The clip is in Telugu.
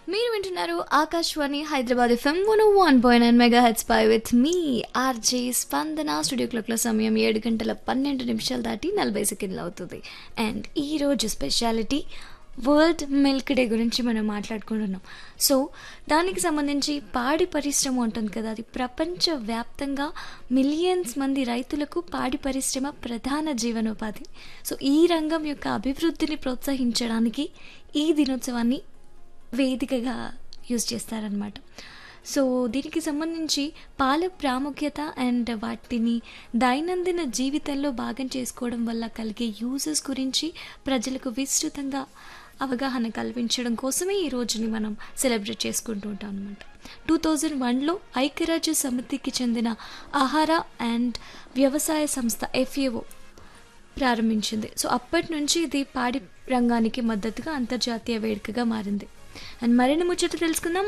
మీరు వింటున్నారు Akashvani Hyderabad FM one one point nine mega heads పై with me RJ Spandana studio క్లాక్లో సమయం ఏడు గంటల పన్నెండు నిమిషాలు దాటి నలభై సెకండ్లు అవుతుంది అండ్ ఈరోజు స్పెషాలిటీ వరల్డ్ మిల్క్ డే గురించి మనం మాట్లాడుకుంటున్నాం సో దానికి సంబంధించి పాడి పరిశ్రమ ఉంటుంది కదా అది ప్రపంచ వ్యాప్తంగా మిలియన్స్ మంది రైతులకు పాడి పరిశ్రమ ప్రధాన జీవనోపాధి సో ఈ రంగం యొక్క అభివృద్ధిని ప్రోత్సహించడానికి ఈ దినోత్సవాన్ని వేదికగా యూజ్ చేస్తారనమాట సో దీనికి సంబంధించి పాల ప్రాముఖ్యత అండ్ వాటిని దైనందిన జీవితంలో భాగం చేసుకోవడం వల్ల కలిగే యూజెస్ గురించి ప్రజలకు విస్తృతంగా అవగాహన కల్పించడం కోసమే ఈ రోజుని మనం సెలబ్రేట్ చేసుకుంటూ ఉంటాం అనమాట టూ థౌజండ్ వన్లో ఐక్యరాజ్య సమితికి చెందిన ఆహార అండ్ వ్యవసాయ సంస్థ ఎఫ్ఏఓ ప్రారంభించింది సో అప్పటి నుంచి ఇది పాడి రంగానికి మద్దతుగా అంతర్జాతీయ వేడుకగా మారింది అండ్ మరిన్ని ముచ్చట్లు తెలుసుకుందాం